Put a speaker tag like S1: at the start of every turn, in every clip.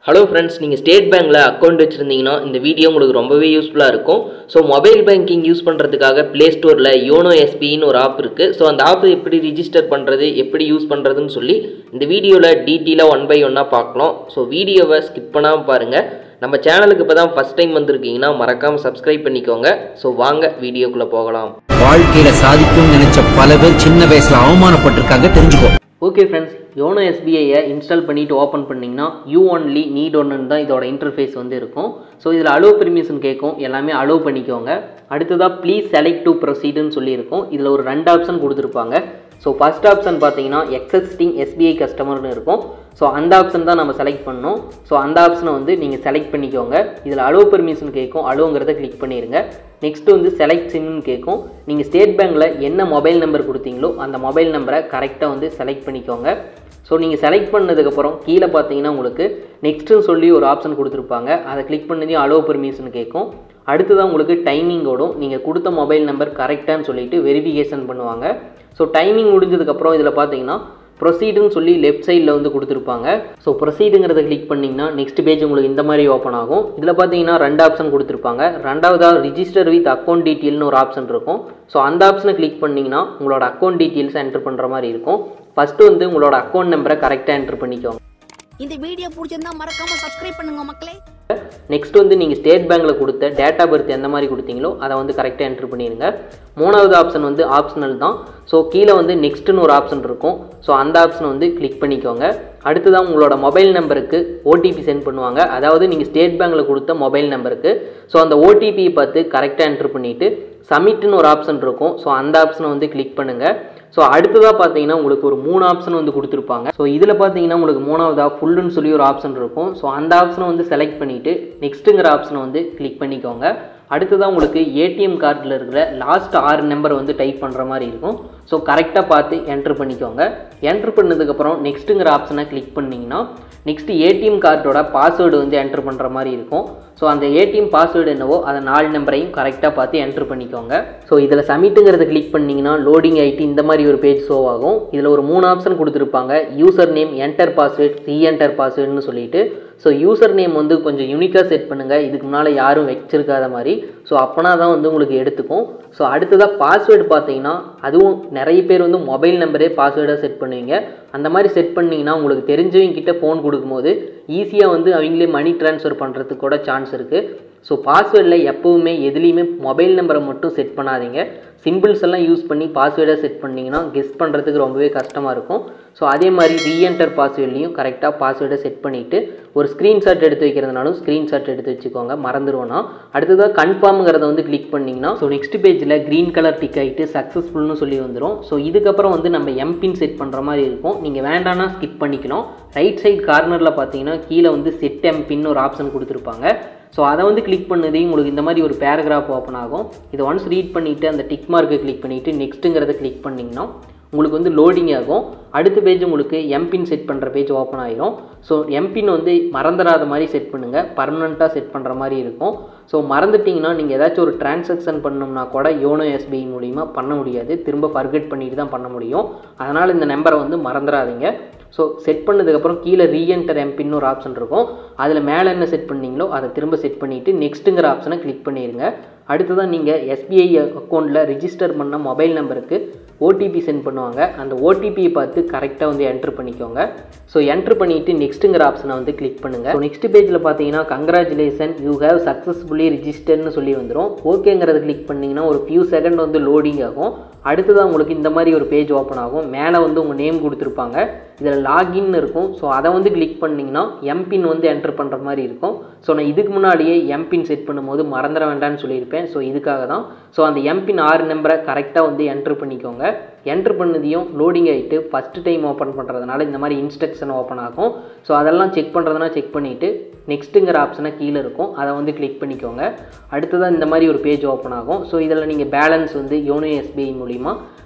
S1: hello friends நீங்கள் state பேங்க்கில் account வச்சுருந்தீங்கன்னா இந்த வீடியோ உங்களுக்கு ரொம்பவே யூஸ்ஃபுல்லாக இருக்கும் ஸோ மொபைல் பேங்கிங் யூஸ் பண்ணுறதுக்காக ப்ளே ஸ்டோரில் யோனோ எஸ்பின்னு ஒரு ஆப் இருக்குது ஸோ அந்த ஆப் எப்படி ரிஜிஸ்டர் பண்ணுறது எப்படி யூஸ் பண்ணுறதுன்னு சொல்லி இந்த வீடியோவில் டீட்டெயிலாக ஒன் பை ஒன்னாக பார்க்கலாம் ஸோ வீடியோவை ஸ்கிப் பண்ணாமல் பாருங்கள் நம்ம சேனலுக்கு இப்போ தான் ஃபஸ்ட் டைம் வந்திருக்கீங்கன்னா மறக்காமல் சப்ஸ்கிரைப் பண்ணிக்கோங்க ஸோ வாங்க வீடியோக்குள்ளே போகலாம்
S2: வாழ்க்கையில சாதிக்கும்னு நினைச்ச பல பேர் சின்ன வயசுல அவமானப்பட்டிருக்காங்க தெரிஞ்சுக்கோ
S1: ஓகே ஃப்ரெண்ட்ஸ் யோனோ எஸ்பிஐயை இன்ஸ்டால் பண்ணிவிட்டு ஓப்பன் பண்ணிங்கன்னா யூ ஒன்லி நீட் ஒன்னு தான் இதோட இன்டர்ஃபேஸ் வந்து இருக்கும் ஸோ இதில் அலோவ் பெர்மிஷன் கேட்கும் எல்லாமே அலோவ் பண்ணிக்கோங்க அடுத்ததாக ப்ளீஸ் செலக்ட் டு ப்ரொசீடுன்னு சொல்லியிருக்கும் இதில் ஒரு ரெண்டு ஆப்ஷன் கொடுத்துருப்பாங்க ஸோ ஃபஸ்ட் ஆப்ஷன் பார்த்தீங்கன்னா எக்ஸிஸ்டிங் எஸ்பிஐ கஸ்டமர்னு இருக்கும் ஸோ அந்த ஆப்ஷன் தான் நம்ம செலக்ட் பண்ணோம் ஸோ அந்த ஆப்ஷனை வந்து நீங்கள் செலக்ட் பண்ணிக்கோங்க இதில் அலோவ் பெர்மிஷன் கேட்கும் அலோங்கிறத கிளிக் பண்ணிடுங்க நெக்ஸ்ட்டு வந்து செலக்ட் சிம்னு கேட்கும் நீங்கள் ஸ்டேட் பேங்க்கில் என்ன மொபைல் நம்பர் கொடுத்தீங்களோ அந்த மொபைல் நம்பரை கரெக்டாக வந்து செலக்ட் பண்ணிக்கோங்க ஸோ நீங்கள் செலக்ட் பண்ணதுக்கப்புறம் கீழே பார்த்தீங்கன்னா உங்களுக்கு நெக்ஸ்ட்டுன்னு சொல்லி ஒரு ஆப்ஷன் கொடுத்துருப்பாங்க அதை கிளிக் பண்ணதையும் அலோவ் பெர்மிஷன் கேட்கும் அடுத்ததான் உங்களுக்கு டைமிங் ஓடும் நீங்கள் கொடுத்த மொபைல் நம்பர் கரெக்டான்னு சொல்லிட்டு வெரிஃபிகேஷன் பண்ணுவாங்க ஸோ டைமிங் முடிஞ்சதுக்கப்புறம் இதில் பார்த்தீங்கன்னா ப்ரொசீடுன்னு சொல்லி லெஃப்ட் சைடில் வந்து கொடுத்துருப்பாங்க ஸோ ப்ரொசீடுங்கிறத கிளிக் பண்ணிங்கன்னா நெக்ஸ்ட் பேஜ் உங்களுக்கு இந்த மாதிரி ஓப்பன் ஆகும் இதில் பார்த்தீங்கன்னா ரெண்டு ஆப்ஷன் கொடுத்துருப்பாங்க ரெண்டாவதாக ரிஜிஸ்டர் வித் அக்கௌண்ட் டீட்டெயில்னு ஒரு ஆப்ஷன் இருக்கும் ஸோ அந்த ஆப்ஷனை கிளிக் பண்ணிங்கன்னா உங்களோட அக்கௌண்ட் டீட்டெயில்ஸ் என்டர் பண்ணுற மாதிரி இருக்கும் ஃபஸ்ட்டு வந்து உங்களோட அக்கௌண்ட் நம்பரை கரெக்டாக என்டர் பண்ணிக்கோங்க
S3: இந்த வீடியோ பிடிச்சிருந்தா மறக்காம சப்ஸ்கிரைப் பண்ணுங்க மக்களே
S1: நெக்ஸ்ட் வந்து நீங்கள் ஸ்டேட் பேங்க்கில் கொடுத்த டேட்டா பர்த் எந்த மாதிரி கொடுத்தீங்களோ அதை வந்து கரெக்டாக என்ட்ரு பண்ணிடுங்க மூணாவது ஆப்ஷன் வந்து ஆப்ஷனல் தான் ஸோ கீழே வந்து நெக்ஸ்ட்டுன்னு ஒரு ஆப்ஷன் இருக்கும் ஸோ அந்த ஆப்ஷனை வந்து கிளிக் பண்ணிக்கோங்க அடுத்ததான் உங்களோட மொபைல் நம்பருக்கு ஓடிபி சென்ட் பண்ணுவாங்க அதாவது நீங்கள் ஸ்டேட் பேங்க்கில் கொடுத்த மொபைல் நம்பருக்கு ஸோ அந்த ஓடிபியை பார்த்து கரெக்டாக என்ட்ரு பண்ணிவிட்டு சப்மிட்னு ஒரு ஆப்ஷன் இருக்கும் ஸோ அந்த ஆப்ஷனை வந்து கிளிக் பண்ணுங்கள் ஸோ அடுத்ததாக பார்த்தீங்கன்னா உங்களுக்கு ஒரு மூணு ஆப்ஷன் வந்து கொடுத்துருப்பாங்க ஸோ இதில் பார்த்தீங்கன்னா உங்களுக்கு மூணாவதாக ஃபுல்லுன்னு சொல்லி ஒரு ஆப்ஷன் இருக்கும் ஸோ அந்த ஆப்ஷனை வந்து செலக்ட் பண்ணிவிட்டு நெக்ஸ்ட்டுங்கிற ஆப்ஷனை வந்து கிளிக் பண்ணிக்கோங்க அடுத்ததாக உங்களுக்கு ஏடிஎம் கார்டில் இருக்கிற லாஸ்ட் ஆறு நம்பர் வந்து டைப் பண்ணுற மாதிரி இருக்கும் ஸோ கரெக்டாக பார்த்து என்ட்ரு பண்ணிக்கோங்க என்ட்ரு பண்ணதுக்கப்புறம் நெக்ஸ்ட்டுங்கிற ஆப்ஷனை கிளிக் பண்ணிங்கன்னா நெக்ஸ்ட்டு ஏடிஎம் கார்டோட பாஸ்வேர்டு வந்து என்ட்ரு பண்ணுற மாதிரி இருக்கும் ஸோ அந்த ஏடிஎம் பாஸ்வேர்டு என்னவோ அதை நாலு நம்பரையும் கரெக்டாக பார்த்து என்ட்ரு பண்ணிக்கோங்க ஸோ இதில் சமிட்டுங்கிறத கிளிக் பண்ணிங்கன்னா லோடிங் ஆகிட்டு இந்த மாதிரி ஒரு பேஜ் ஷோ ஆகும் இதில் ஒரு மூணு ஆப்ஷன் கொடுத்துருப்பாங்க user name enter password reenter பாஸ்வேர்டுன்னு சொல்லிட்டு ஸோ யூசர் நேம் வந்து கொஞ்சம் யூனிக்காக செட் பண்ணுங்கள் இதுக்கு முன்னால் யாரும் வச்சிருக்காத மாதிரி ஸோ அப்போனா தான் வந்து உங்களுக்கு எடுத்துக்கும் ஸோ அடுத்ததாக பாஸ்வேர்டு பார்த்தீங்கன்னா அதுவும் நிறைய பேர் வந்து மொபைல் நம்பரே பாஸ்வேர்டாக செட் பண்ணுவீங்க அந்த மாதிரி செட் பண்ணிங்கன்னா உங்களுக்கு தெரிஞ்சவங்க கிட்ட ஃபோன் கொடுக்கும்போது ஈஸியாக வந்து அவங்களே மணி ட்ரான்ஸ்ஃபர் பண்ணுறதுக்கு கூட சான்ஸ் இருக்குது ஸோ பாஸ்வேர்டில் எப்போவுமே எதுலேயுமே மொபைல் நம்பரை மட்டும் செட் பண்ணாதீங்க சிம்பிள்ஸ் எல்லாம் யூஸ் பண்ணி பாஸ்வேர்டாக செட் பண்ணிங்கன்னா கெஸ் பண்ணுறதுக்கு ரொம்பவே கஷ்டமாக இருக்கும் ஸோ அதே மாதிரி ரீஎன்டர் பாஸ்வேர்ட்லேயும் கரெக்டாக பாஸ்வேர்டை செட் பண்ணிவிட்டு ஒரு ஸ்க்ரீன்ஷாட் எடுத்து வைக்கிறதுனாலும் ஸ்க்ரீன்ஷாட் எடுத்து வச்சுக்கோங்க மறந்துடுவோன்னா அடுத்ததாக கன்ஃபார்ம்ங்கிறத வந்து கிளிக் பண்ணிங்கன்னா ஸோ நெக்ஸ்ட் பேஜில் க்ரீன் கலர் டிக் ஆகிட்டு சக்ஸஸ்ஃபுல்னு சொல்லி வந்துடும் ஸோ இதுக்கப்புறம் வந்து நம்ம எம்பின் செட் பண்ணுற மாதிரி இருக்கும் நீங்கள் வேண்டாம்னா ஸ்கிப் பண்ணிக்கலாம் ரைட் சைட் கார்னரில் பார்த்தீங்கன்னா கீழே வந்து செட் எம்பின்னு ஒரு ஆப்ஷன் கொடுத்துருப்பாங்க ஸோ அதை வந்து கிளிக் பண்ணதையும் உங்களுக்கு இந்த மாதிரி ஒரு பேராகிராஃப் ஓப்பன் ஆகும் இதை ஒன்ஸ் ரீட் பண்ணிவிட்டு அந்த டிக் மார்க்கை கிளிக் பண்ணிவிட்டு நெக்ஸ்ட்டுங்கிறத கிளிக் பண்ணிங்கன்னா உங்களுக்கு வந்து லோடிங் ஆகும் அடுத்த பேஜ் உங்களுக்கு எம்பின் செட் பண்ணுற பேஜ் ஓப்பன் ஆகிரும் ஸோ எம்பின் வந்து மறந்துடாத மாதிரி செட் பண்ணுங்கள் பர்மனெண்ட்டாக செட் பண்ணுற மாதிரி இருக்கும் ஸோ மறந்துட்டிங்கன்னா நீங்கள் ஏதாச்சும் ஒரு டிரான்சாக்ஷன் பண்ணணும்னா கூட யோனோ எஸ்பிஐ மூலிமா பண்ண முடியாது திரும்ப ஃபர்கெட் பண்ணிட்டு தான் பண்ண முடியும் அதனால் இந்த நம்பரை வந்து மறந்துடாதீங்க ஸோ செட் பண்ணதுக்கப்புறம் கீழே ரீஎன்டர் எம்பின்னு ஒரு ஆப்ஷன் இருக்கும் அதில் மேலே என்ன செட் பண்ணீங்களோ அதை திரும்ப செட் பண்ணிவிட்டு நெக்ஸ்ட்டுங்கிற ஆப்ஷனை கிளிக் பண்ணிடுங்க அடுத்ததான் நீங்கள் எஸ்பிஐ அக்கௌண்ட்டில் ரிஜிஸ்டர் பண்ண மொபைல் நம்பருக்கு ஓடிபி சென்ட் பண்ணுவாங்க அந்த ஓடிபியை பார்த்து கரெக்டாக வந்து என்ட்ரு பண்ணிக்கோங்க ஸோ என்ட்ரு பண்ணிவிட்டு நெக்ஸ்ட்டுங்கிற ஆப்ஷனை வந்து கிளிக் பண்ணுங்கள் ஸோ நெக்ஸ்ட் பேஜில் பார்த்தீங்கன்னா கங்க்ராச்சுலேஷன் யூ ஹேவ் சக்ஸஸ்ஃபுல்லி ரிஜிஸ்டர்னு சொல்லி வந்துடும் ஓகேங்கிறத கிளிக் பண்ணிங்கன்னா ஒரு ஃபியூ செகண்ட் வந்து லோடிங் ஆகும் அடுத்ததாக உங்களுக்கு இந்த மாதிரி ஒரு பேஜ் ஓப்பன் ஆகும் மேலே வந்து உங்கள் நேம் கொடுத்துருப்பாங்க இதில் லாகின் இருக்கும் ஸோ அதை வந்து கிளிக் பண்ணிங்கன்னா எம்பின் வந்து என்ட்ரு பண்ணுற மாதிரி இருக்கும் ஸோ நான் இதுக்கு முன்னாடியே எம்பின் செட் பண்ணும்போது மறந்துட வேண்டாம்னு சொல்லியிருப்பேன் ஸோ இதுக்காக தான் ஸோ அந்த எம்பின் ஆறு நம்பரை கரெக்டாக வந்து என்ட்ரு பண்ணிக்கோங்க என்ட்ரு பண்ணதையும் லோடிங் ஆகிட்டு ஃபஸ்ட்டு டைம் ஓப்பன் பண்ணுறதுனால இந்த மாதிரி இன்ஸ்ட்ரக்ஷன் ஓப்பன் ஆகும் ஸோ அதெல்லாம் செக் பண்ணுறதுனா செக் பண்ணிவிட்டு நெக்ஸ்ட்டுங்கிற ஆப்ஷனை கீழே இருக்கும் அதை வந்து கிளிக் பண்ணிக்கோங்க அடுத்ததாக இந்த மாதிரி ஒரு பேஜ் ஓப்பன் ஆகும் ஸோ இதில் நீங்கள் பேலன்ஸ் வந்து யோனோ எஸ்பிஐ மூலிமா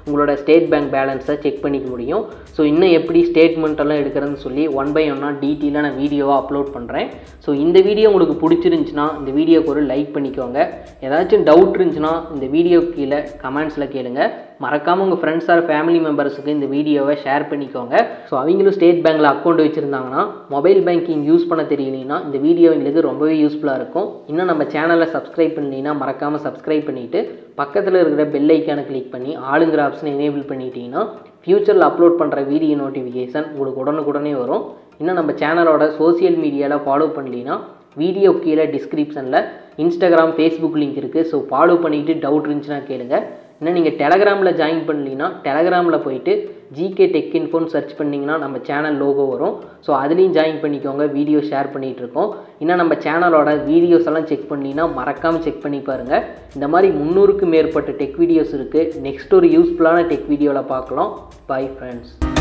S1: உங்களோட ஸ்டேட் பேங்க் பேலன்ஸை செக் பண்ணிக்க முடியும் ஸோ இன்னும் எப்படி ஸ்டேட்மெண்ட் எல்லாம் எடுக்கிறதுன்னு சொல்லி ஒன் பை ஒன்னாக டீட்டெயிலாக நான் வீடியோவாக அப்லோட் பண்ணுறேன் ஸோ இந்த வீடியோ உங்களுக்கு பிடிச்சிருந்துச்சுன்னா இந்த வீடியோக்கு ஒரு லைக் பண்ணிக்கோங்க ஏதாச்சும் டவுட் இருந்துச்சுன்னா இந்த வீடியோ கீழே கமெண்ட்ஸில் கேளுங்க மறக்காமல் உங்கள் ஃப்ரெண்ட்ஸ் ஆர் ஃபேமிலி மெம்பர்ஸுக்கு இந்த வீடியோவை ஷேர் பண்ணிக்கோங்க ஸோ அவங்களும் ஸ்டேட் பேங்க்கில் அக்கௌண்ட் வச்சுருந்தாங்கன்னா மொபைல் பேங்கிங் யூஸ் பண்ண தெரியலனா இந்த வீடியோ எங்களுக்கு ரொம்பவே யூஸ்ஃபுல்லாக இருக்கும் இன்னும் நம்ம சேனலை சப்ஸ்கிரைப் பண்ணலைன்னா மறக்காமல் சப்ஸ்கிரைப் பண்ணிவிட்டு பக்கத்தில் இருக்கிற பெல் ஐக்கானை கிளிக் பண்ணி ஆளுங்கிற ஆப்ஷனை எனேபிள் பண்ணிட்டீங்கன்னா ஃப்யூச்சரில் அப்லோட் பண்ணுற வீடியோ நோட்டிஃபிகேஷன் உங்களுக்கு உடனுக்குடனே வரும் இன்னும் நம்ம சேனலோட சோஷியல் மீடியாவில் ஃபாலோ பண்ணலைன்னா வீடியோ கீழே டிஸ்கிரிப்ஷனில் இன்ஸ்டாகிராம் ஃபேஸ்புக் லிங்க் இருக்குது ஸோ ஃபாலோ பண்ணிவிட்டு டவுட் இருந்துச்சுன்னா கேளுங்க இன்னும் நீங்கள் டெலகிராமில் ஜாயின் பண்ணலீங்கன்னா டெலகிராமில் போயிட்டு ஜிகே டெக் இன்ஃபோன்னு சர்ச் பண்ணிங்கன்னா நம்ம சேனல் லோகோ வரும் ஸோ அதுலேயும் ஜாயின் பண்ணிக்கோங்க வீடியோ ஷேர் பண்ணிகிட்டு இருக்கோம் இன்னும் நம்ம சேனலோட வீடியோஸ் எல்லாம் செக் பண்ணீங்கன்னா மறக்காமல் செக் பண்ணி பாருங்கள் இந்த மாதிரி முந்நூறுக்கும் மேற்பட்ட டெக் வீடியோஸ் இருக்குது நெக்ஸ்ட் ஒரு யூஸ்ஃபுல்லான டெக் வீடியோவில் பார்க்கலாம் பை ஃப்ரெண்ட்ஸ்